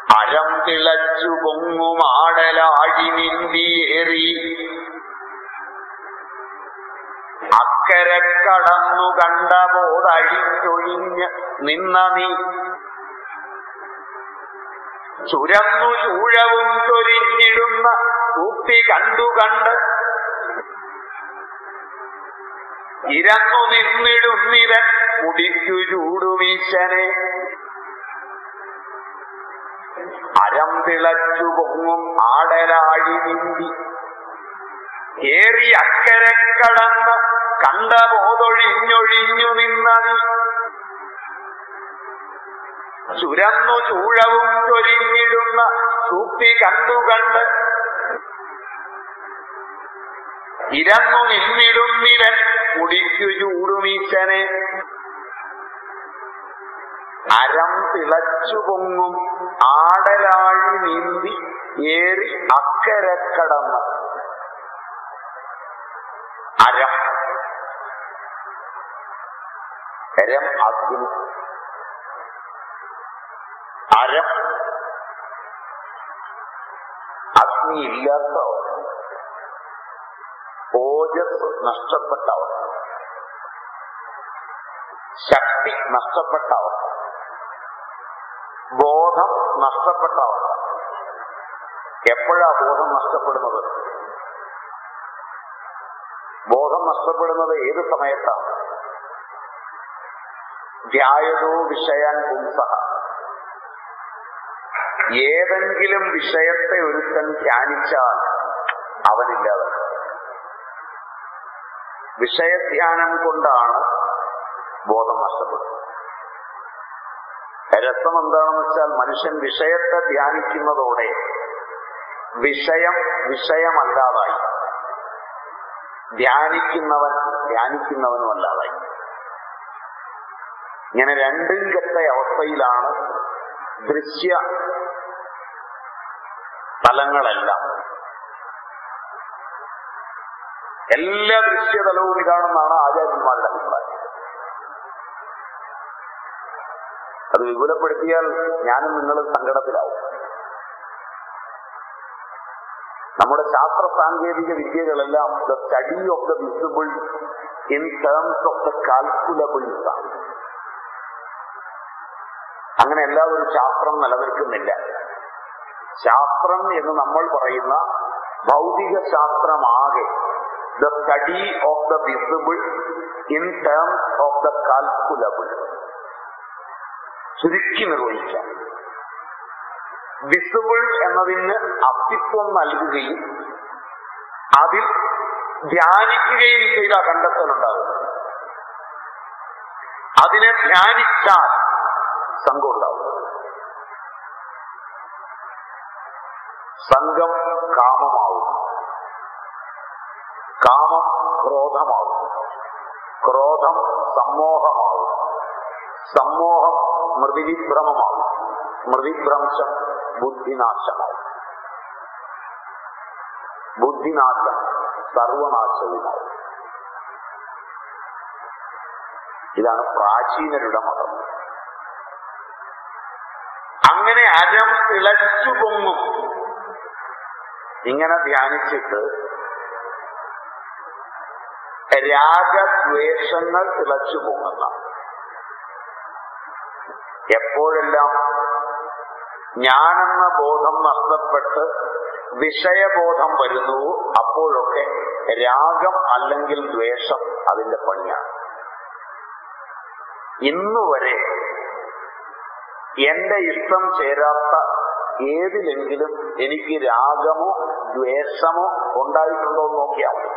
അരം തിളച്ചു പൊങ്ങുമാടലാഴി നിന്തിയേറി അക്കരെ കടന്നു കണ്ട പോതഴിഞ്ഞൊഴിഞ്ഞ് നിന്ന നീ ചുരന്നു ചൂഴവും ചൊരിഞ്ഞിടുന്ന കൂപ്പി കണ്ടു കണ്ട് ഇരന്നു നിന്നിടുന്നിരൻ മുടിക്കു ചൂടുമീശനെ അരം തിളച്ചു പൊങ്ങും ആടലാഴി നീന്തി ഏറി അക്കരെ കടന്ന് കണ്ട പോതൊഴിഞ്ഞൊഴിഞ്ഞു നിന്നതി ചുരന്നു ചൂഴവും ചൊരിഞ്ഞിടുന്ന സൂപ്പി കണ്ടു കണ്ട് ഇരന്നു നിന്നിടുന്നിരൻ മുടിക്കു ചൂടുമീശനെ അരം തിളച്ചു പൊങ്ങും ആടലാഴി നീന്തി ഏറി അക്കരെ കടന്ന് അരം രം അഗ്നി അരം അഗ്നി ഇല്ലാത്ത അവസ്ഥ ഓജസ് നഷ്ടപ്പെട്ട അവസ്ഥ ശക്തി നഷ്ടപ്പെട്ട അവസ്ഥ ബോധം നഷ്ടപ്പെട്ട അവസ്ഥ എപ്പോഴാ ബോധം നഷ്ടപ്പെടുന്നത് ബോധം നഷ്ടപ്പെടുന്നത് ഏത് സമയത്താണ് ധ്യായതോ വിഷയാൻ പുംസഹ ഏതെങ്കിലും വിഷയത്തെ ഒരുത്തൻ ധ്യാനിച്ചാൽ അവനില്ലാതെ വിഷയധ്യാനം കൊണ്ടാണ് ബോധം നഷ്ടപ്പെടുന്നത് രസം എന്താണെന്ന് വെച്ചാൽ മനുഷ്യൻ വിഷയത്തെ ധ്യാനിക്കുന്നതോടെ വിഷയം വിഷയമല്ലാതായി ധ്യാനിക്കുന്നവൻ ധ്യാനിക്കുന്നവനും അല്ലാതായി ഇങ്ങനെ രണ്ടും കെട്ട അവസ്ഥയിലാണ് ദൃശ്യ തലങ്ങളെല്ലാം എല്ലാ ദൃശ്യതലവും ഇതാണെന്നാണ് ആചാര്യന്മാരുടെ അഭിപ്രായം അത് വിപുലപ്പെടുത്തിയാൽ ഞാനും നിങ്ങളും സങ്കടത്തിലാവും നമ്മുടെ ശാസ്ത്ര സാങ്കേതിക വിദ്യകളെല്ലാം the study of the visible in terms of the calculables ആണ് അങ്ങനെ എല്ലാ ഒരു ശാസ്ത്രം നിലനിൽക്കുന്നില്ല ശാസ്ത്രം എന്ന് നമ്മൾ പറയുന്ന ഭൗതിക ശാസ്ത്രമാകെ the study of the visible in terms of the calculable ചുരുക്കി നിർവഹിക്കാം വിസിബിൾ എന്നതിന് അസ്തിത്വം നൽകുകയും അതിൽ ധ്യാനിക്കുകയും ചെയ്ത കണ്ടെത്തലുണ്ടാകും അതിനെ ധ്യാനിച്ചാൽ സംഘം ഉണ്ടാവും സംഘം കാമമാവും കാമം ക്രോധമാവും ക്രോധം സമ്മോഹമാവും സമ്മോഹം സ്മൃതിവിഭ്രമമാവും സ്മൃതിഭ്രംശം ബുദ്ധിനാശമാവും ബുദ്ധിനാശം സർവനാശവുമാവും ഇതാണ് പ്രാചീനരുടെ മതം അങ്ങനെ അരം തിളച്ചു പൊങ്ങും ഇങ്ങനെ ധ്യാനിച്ചിട്ട് രാഗദ്വേഷങ്ങൾ തിളച്ചു പൊങ്ങുന്ന എപ്പോഴെല്ലാം ഞാനെന്ന ബോധം നഷ്ടപ്പെട്ട് വിഷയബോധം വരുന്നുവോ അപ്പോഴൊക്കെ രാഗം അല്ലെങ്കിൽ ദ്വേഷം അതിന്റെ പണിയാണ് ഇന്നുവരെ എന്റെ ഇഷ്ടം ചേരാത്ത ഏതിലെങ്കിലും എനിക്ക് രാഗമോ ദ്വേഷമോ ഉണ്ടായിട്ടുണ്ടോ എന്ന് നോക്കിയാൽ മതി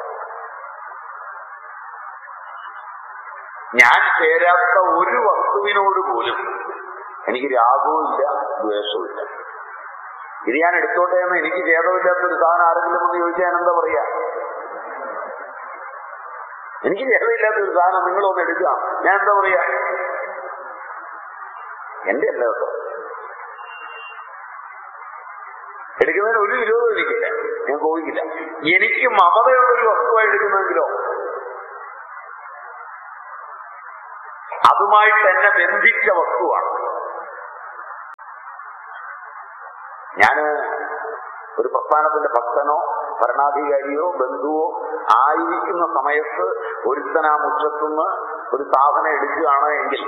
ഞാൻ ചേരാത്ത ഒരു വസ്തുവിനോട് പോലും എനിക്ക് രാഗവും ഇല്ല ദ്വേഷവും ഇല്ല ഇത് ഞാൻ എടുത്തോട്ടെ എന്ന് എനിക്ക് ഛേദമില്ലാത്ത ഒരു സാധനം ആരെങ്കിലും ഒന്ന് ചോദിച്ചാൽ എന്താ പറയാ എനിക്ക് ഛേദമില്ലാത്ത ഒരു സാധനം നിങ്ങളൊന്ന് എടുക്കാം ഞാൻ എന്താ പറയാ എന്റെ അല്ല കേട്ടോ എടുക്കുന്നതിന് ഒരു വിരോധം എനിക്കില്ല ഞാൻ കോപിക്കില്ല എനിക്ക് മമതയുള്ള ഒരു വസ്തുവായി എടുക്കുന്നെങ്കിലോ അതുമായിട്ട് എന്നെ ബന്ധിച്ച വസ്തുവാണ് ഞാന് ഒരു പ്രസ്ഥാനത്തിന്റെ ഭക്തനോ ഭരണാധികാരിയോ ബന്ധുവോ ആയിരിക്കുന്ന സമയത്ത് ഒരുത്തൻ ആ മുറ്റത്തുനിന്ന് ഒരു സാധനം എടുക്കുകയാണ് എങ്കിൽ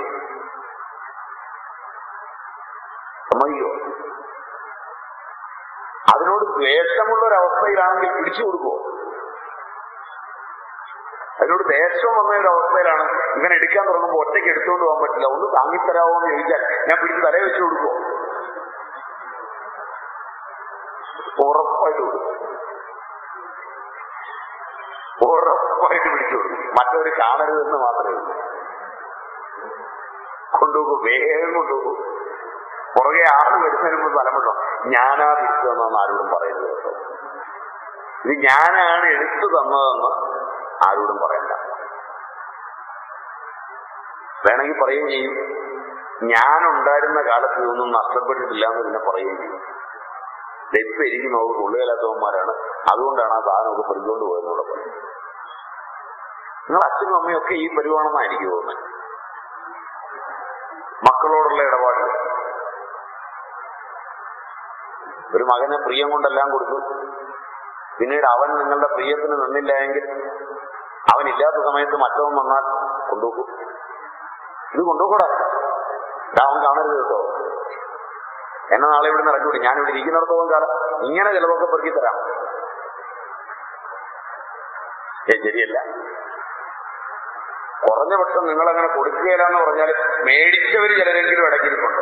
സമ്മതിക്കോ അതിനോട് ദ്വേഷമുള്ള ഒരവസ്ഥയിലാണെങ്കിൽ പിടിച്ചു കൊടുക്കുമോ അതിനോട് ദേഷ്യം വന്ന ഒരു അവസ്ഥയിലാണ് ഇങ്ങനെ എടുക്കാൻ തുടങ്ങുമ്പോൾ ഒറ്റയ്ക്ക് എടുത്തുകൊണ്ട് പോകാൻ പറ്റില്ല ഒന്ന് താങ്ങിത്തരാമോ എന്ന് ചോദിച്ചാൽ ഞാൻ പിടിച്ച് തലയെ വെച്ച് കൊടുക്കുമോ ഉറപ്പായിട്ട് കൊടുക്കും ഉറപ്പായിട്ട് പിടിച്ചു കൊടുക്കും മറ്റവര് കാണരുതെന്ന് മാത്രമേ ഉള്ളൂ കൊണ്ടുപോകും വേഗം കൊണ്ടുപോകും പുറകെ ആറ് വരുന്നതിന് മുമ്പ് തലമുണ്ടോ ഞാനാ തിരിച്ചു തന്നതെന്ന് ആരോടും പറയരുത് കേട്ടോ ഇത് ഞാനാണ് എടുത്തു തന്നതെന്ന് ആരോടും പറയണ്ട വേണമെങ്കിൽ പറയുകയും ചെയ്യും ഞാൻ ഉണ്ടായിരുന്ന കാലത്ത് ഇതൊന്നും നഷ്ടപ്പെട്ടിട്ടില്ല എന്ന് പിന്നെ പറയുകയും ചെയ്യും ഇപ്പൊ എനിക്ക് നോക്ക് കൊള്ളുകയില്ലാത്തവന്മാരാണ് അതുകൊണ്ടാണ് ആ സാധനമൊക്കെ പറിച്ചുകൊണ്ട് പോയെന്നുള്ള പറയും നിങ്ങൾ അച്ഛനും അമ്മയും ഒക്കെ ഈ പരിവാണെന്നാണ് എനിക്ക് തോന്നുന്നത് മക്കളോടുള്ള ഇടപാട് ഒരു മകന് പ്രിയം കൊണ്ടെല്ലാം കൊടുത്തു പിന്നീട് അവൻ നിങ്ങളുടെ പ്രിയത്തിന് നിന്നില്ല എങ്കിൽ അവൻ ഇല്ലാത്ത സമയത്ത് മറ്റവൻ വന്നാൽ കൊണ്ടുപോകും ഇത് കൊണ്ടുപോകൂടാ ഇതാ അവൻ കാണരുത് കേട്ടോ എന്നെ നാളെ ഇവിടെ ഇറക്കിവിടും ഞാൻ ഇവിടെ ഇരിക്കുന്നിടത്തോളം കാലം ഇങ്ങനെ ചിലതൊക്കെ പെറുക്കി തരാം ഏ ശരിയല്ല കുറഞ്ഞ പക്ഷം നിങ്ങൾ അങ്ങനെ കൊടുക്കുകയില്ല എന്ന് പറഞ്ഞാൽ മേടിച്ചവര് ചിലരെങ്കിലും ഇടയ്ക്കിരിപ്പുണ്ട്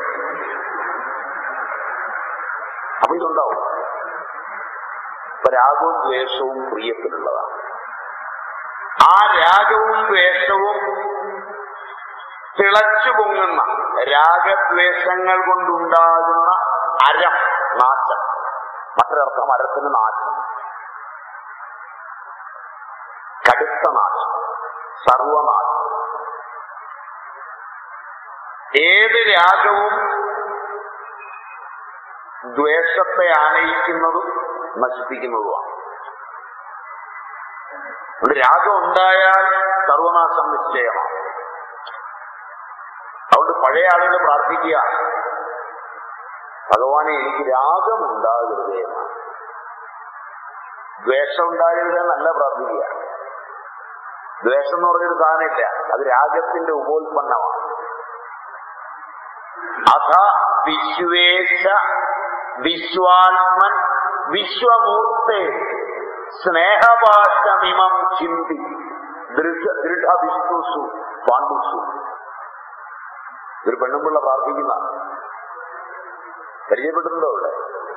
അപ്പൊ ഇതുണ്ടാവും ഇപ്പൊ രാഗവും ദ്വേഷവും പ്രിയത്തിലുള്ളതാണ് ആ രാഗവും ദ്വേഷവും തിളച്ചു പൊങ്ങുന്ന രാഗദ്വേഷങ്ങൾ കൊണ്ടുണ്ടാകുന്ന അരം നാശം മറ്റൊരർത്ഥം അരത്തിന് നാശം കടുത്ത നാശം സർവനാശം ഏത് രാഗവും ദ്വേഷത്തെ ആനയിക്കുന്നതും നശിപ്പിക്കുന്നതുമാണ് അതുകൊണ്ട് രാഗം ഉണ്ടായാൽ സർവനാശം നിശ്ചയമാണ് അതുകൊണ്ട് പഴയ ആളുകൾ പ്രാർത്ഥിക്കുക ഭഗവാനെ എനിക്ക് രാഗം ഉണ്ടാകരുത് എന്നാണ് ദ്വേഷം ഉണ്ടാകരുത് എന്നല്ല പ്രാർത്ഥിക്കുക ദ്വേഷം എന്ന് പറഞ്ഞൊരു സാധനമില്ല അത് രാഗത്തിന്റെ ഉപോത്പന്നമാണ് അഥ വിശ്വേശ വിശ്വാത്മൻ വിശ്വമൂർത്തെ സ്നേഹപാശമിമം ചിന്തി ദൃഢ ദൃഢവിഷ്ണുസു പാണ്ഡുസു ഒരു പെണ്ണുമ്പിള്ള പ്രാർത്ഥിക്കുന്ന പരിചയപ്പെട്ടിട്ടുണ്ടോ ഇവിടെ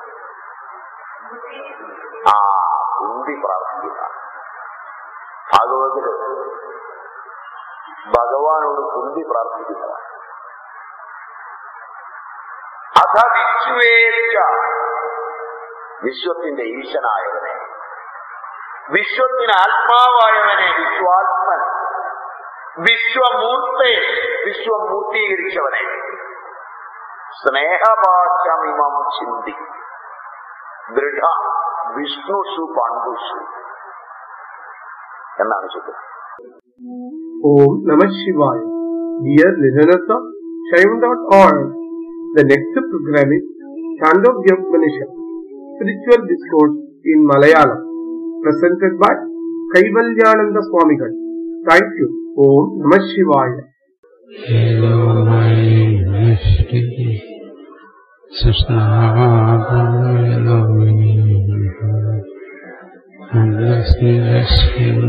ആ കുന്തി പ്രാർത്ഥിക്കുന്ന ഭാഗവതില് ഭഗവാനോട് കുന്തി പ്രാർത്ഥിക്കുന്നതാണ് അഥ വിശ്വേച്ച വിശ്വത്തിന്റെ ഈശനായവനെ വിശ്വത്തിന് ആത്മാവായവനെ വിശ്വാത്മൻ വിശ്വമൂർത്തെ വിശ്വമൂർത്തീകരിച്ചവനെ സ്നേഹപാശമിമം ചിന്തി ദൃഢ വിഷ്ണുഷു പാണ്ഡുഷു എന്നാണ് ചോദ്യം Om Namah Shivaya. Dear listeners of Shivam.org, the next program is Chandogya Upanishad, Spiritual Discourse in Malayalam, presented by Kaivalyananda Swamigal. Thank you. Om Namah Shivaya. സൃഷ്ടാ